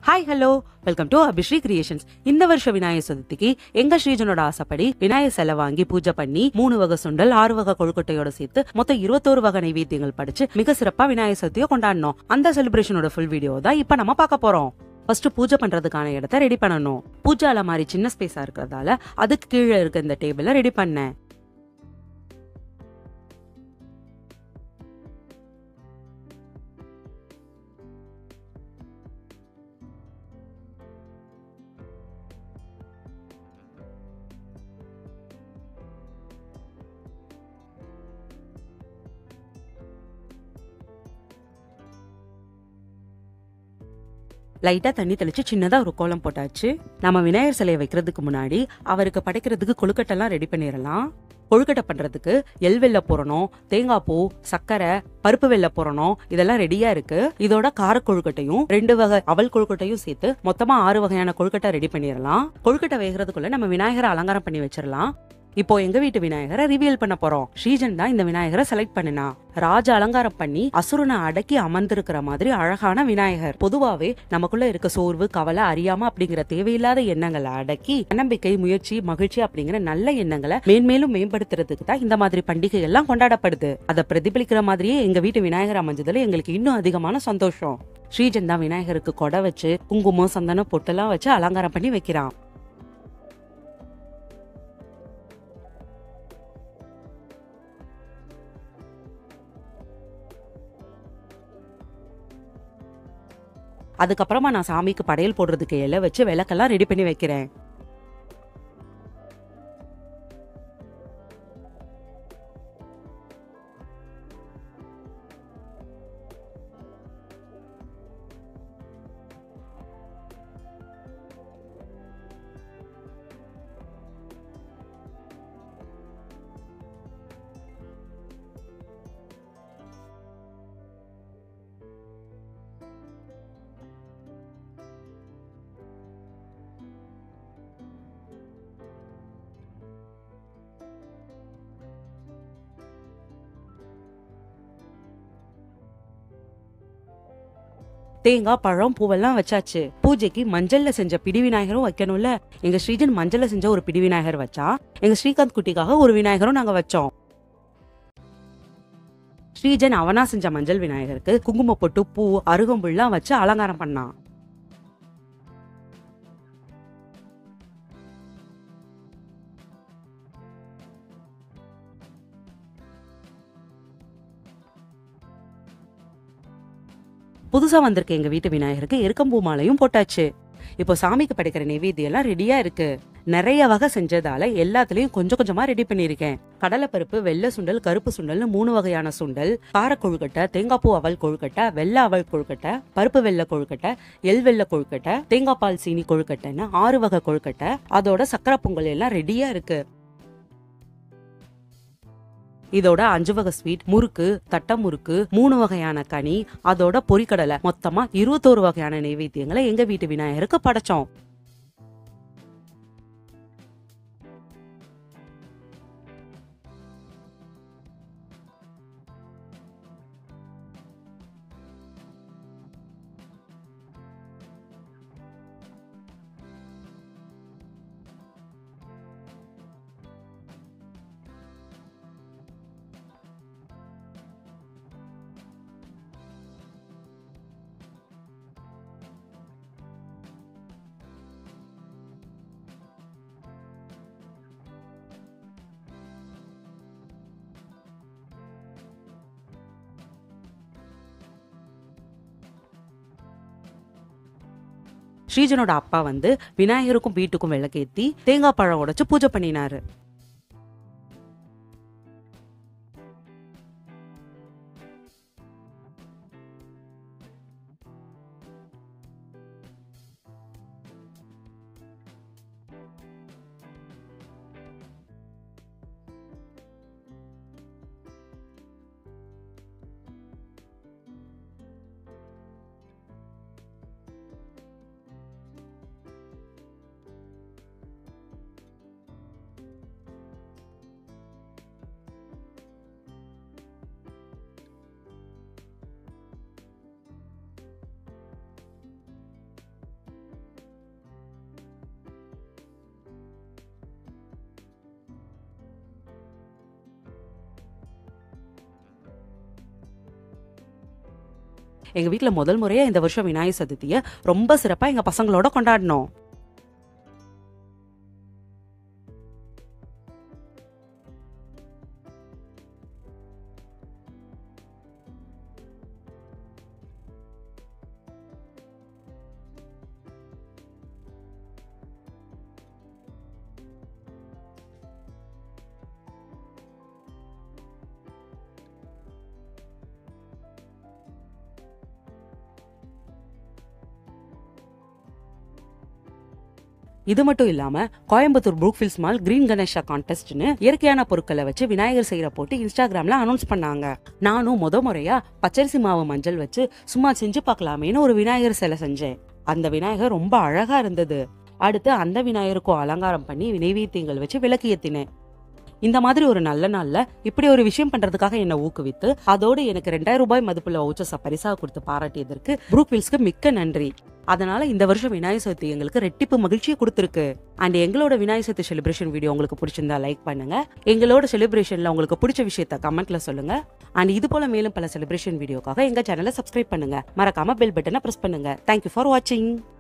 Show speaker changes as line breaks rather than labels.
hi hello welcome to Abhishri creations இந்த வருஷ விநாயகர் சதுர்த்திக்கு எங்க ஸ்ரீஜனோட ஆசைப்படி விநாயகர் சிலை வாங்கி பூஜை பண்ணி மூணு வகை சுண்டல் ஆறு வகை கொழுக்கட்டையோட சேர்த்து மொத்தம் இருபத்தோரு வகை நைவேத்தியங்கள் படிச்சு மிக சிறப்பா விநாயகர் சதுர்த்தியை கொண்டாடணும் அந்த செலிப்ரேஷனோட ஃபுல் வீடியோ தான் இப்ப நம்ம பார்க்க போறோம் ஃபர்ஸ்ட் பூஜை பண்றதுக்கான இடத்த ரெடி பண்ணணும் பூஜை அலமாரி சின்ன ஸ்பேஸா இருக்கிறதால அதுக்கு கீழே இருக்க இந்த டேபிள ரெடி பண்ணேன் லைட்டா தண்ணி தெளிச்சு சின்னதா ஒரு கோலம் போட்டாச்சு நம்ம விநாயகர் சிலையை வைக்கிறதுக்கு முன்னாடி அவருக்கு படைக்கிறதுக்கு கொழுக்கட்டெல்லாம் ரெடி பண்ணிடலாம் கொழுக்கட்டை பண்றதுக்கு எள் வெள்ளை போடணும் தேங்காய் பூ சர்க்கரை பருப்பு வெள்ளை போடணும் இதெல்லாம் ரெடியா இருக்கு இதோட கார கொழுக்கட்டையும் ரெண்டு வகை அவல் கொழுக்கட்டையும் சேர்த்து மொத்தமா ஆறு வகையான கொழுக்கட்டை ரெடி பண்ணிடலாம் கொழுக்கட்டை வேகிறதுக்குள்ள நம்ம விநாயகரை அலங்காரம் பண்ணி வச்சிடலாம் இப்போ எங்க வீட்டு விநாயகரை ரிவீல் பண்ண போறோம் ஸ்ரீஜன் தான் இந்த விநாயகரை செலக்ட் பண்ணினா ராஜ அலங்காரம் பண்ணி அசுரனை அடக்கி அமர்ந்திருக்கிற மாதிரி அழகான விநாயகர் பொதுவாவே நமக்குள்ள இருக்க சோர்வு கவலை அறியாம அப்படிங்கிற தேவையில்லாத எண்ணங்களை அடக்கி தன்னம்பிக்கை முயற்சி மகிழ்ச்சி அப்படிங்கிற நல்ல எண்ணங்களை மேன்மேலும் மேம்படுத்துறதுக்கு தான் இந்த மாதிரி பண்டிகை எல்லாம் கொண்டாடப்படுது அதை பிரதிபலிக்கிற மாதிரியே எங்க வீட்டு விநாயகர் அமைஞ்சதுல எங்களுக்கு இன்னும் அதிகமான சந்தோஷம் ஸ்ரீஜன் தான் விநாயகருக்கு கொடை வச்சு குங்குமம் சந்தனம் பொட்டெல்லாம் வச்சு அலங்காரம் பண்ணி வைக்கிறான் அதுக்கப்புறமா நான் சாமிக்கு படையல் போடுறதுக்கு இலை வச்சு விளக்கெல்லாம் ரெடி பண்ணி வைக்கிறேன் தேங்காய் பழம் பூவெல்லாம் வச்சாச்சு பூஜைக்கு மஞ்சள்ல செஞ்ச பிடி விநாயகரும் வைக்கணும்ல எங்க ஸ்ரீஜன் மஞ்சள்ல செஞ்ச ஒரு பிடி விநாயகர் வச்சா எங்க ஸ்ரீகாந்த் குட்டிக்காக ஒரு விநாயகரும் நாங்க வச்சோம் ஸ்ரீஜன் அவனா செஞ்ச மஞ்சள் விநாயகருக்கு குங்கும பொட்டு பூ அருகம்புல்லாம் வச்சு அலங்காரம் பண்ணான் புதுசா வந்திருக்க எங்க வீட்டு விநாயகருக்கு எருக்கம்பூ மாலையும் போட்டாச்சு இப்போ சாமிக்கு படைக்கிற நெவேத்தியம் எல்லாம் ரெடியா இருக்கு நிறைய வகை செஞ்சதால எல்லாத்துலயும் கொஞ்சம் கொஞ்சமா ரெடி பண்ணிருக்கேன் கடலைப்பருப்பு வெள்ளை சுண்டல் கருப்பு சுண்டல்னு மூணு வகையான சுண்டல் கார கொழுக்கட்டை தேங்காய்ப்பூ அவல் கொழுக்கட்டை வெள்ளை அவல் கொழுக்கட்டை பருப்பு வெள்ளை கொழுக்கட்டை எள் வெள்ளை கொழுக்கட்டை தேங்காய் பால் சீனி கொழுக்கட்டைன்னு ஆறு வகை கொழுக்கட்டை அதோட சக்கரை பொங்கல் எல்லாம் ரெடியா இருக்கு இதோட அஞ்சு வகை ஸ்வீட் முறுக்கு தட்ட முறுக்கு மூணு வகையான கனி அதோட பொரிக்கடலை மொத்தமா இருபத்தோரு வகையான நைவேத்தியங்களை எங்க வீட்டு விநாயகருக்கு படைச்சோம் ஸ்ரீஜனோட அப்பா வந்து விநாயகருக்கும் வீட்டுக்கும் விளக்கேத்தி தேங்காய் பழம் உடைச்சு பூஜை பண்ணினாரு எங்க வீட்ல முதல் முறையா இந்த வருஷம் விநாயகர் சதுர்த்தியை ரொம்ப சிறப்பா எங்க பசங்களோட கொண்டாடினோம் இது மட்டும் இல்லாம Coimbatore Brookefields mall green Ganesha கான்டெஸ்ட்னு இயற்கையான பொருட்களை வச்சு விநாயகர் செய்யற போட்டு இன்ஸ்டாகிராம்ல அனௌன்ஸ் பண்ணாங்க நானும் முத முறையா பச்சரிசி மாவு மஞ்சள் வச்சு சும்மா செஞ்சு பார்க்கலாமேன்னு ஒரு விநாயகர் சிலை செஞ்சேன் அந்த விநாயகர் ரொம்ப அழகா இருந்தது அடுத்து அந்த விநாயகருக்கும் அலங்காரம் பண்ணி நெய்வேத்தியங்கள் வச்சு விளக்கு ஏத்தினேன் இந்த மாதிரி ஒரு நல்ல நாள்ல இப்படி ஒரு விஷயம் பண்றதுக்காக என்ன ஊக்குவித்து அதோடு எனக்கு ரெண்டாயிரம் ரூபாய் மதிப்புள்ள வவுச்சர்ஸை பரிசா கொடுத்து பாராட்டியதற்கு ப்ரூக்வில்ஸ்க்கு மிக்க நன்றி அதனால இந்த வருஷம் விநாயகர் சதுர்த்தி எங்களுக்கு ரெட்டிப்பு மகிழ்ச்சியை கொடுத்துருக்கு அண்ட் எங்களோட விநாயகர் சதுர்த்தி செலிப்ரேஷன் வீடியோ உங்களுக்கு பிடிச்சிருந்தா லைக் பண்ணுங்க எங்களோட செலிப்ரேஷன்ல உங்களுக்கு பிடிச்ச விஷயத்த கமெண்ட்ல சொல்லுங்க அண்ட் இது போல மேலும் பல செலிப்ரேஷன் வீடியோக்காக எங்க சேனலை சப்ஸ்கிரைப் பண்ணுங்க மறக்காம பெல் பட்டனை பிரஸ் பண்ணுங்க தேங்க்யூ ஃபார் வாட்சிங்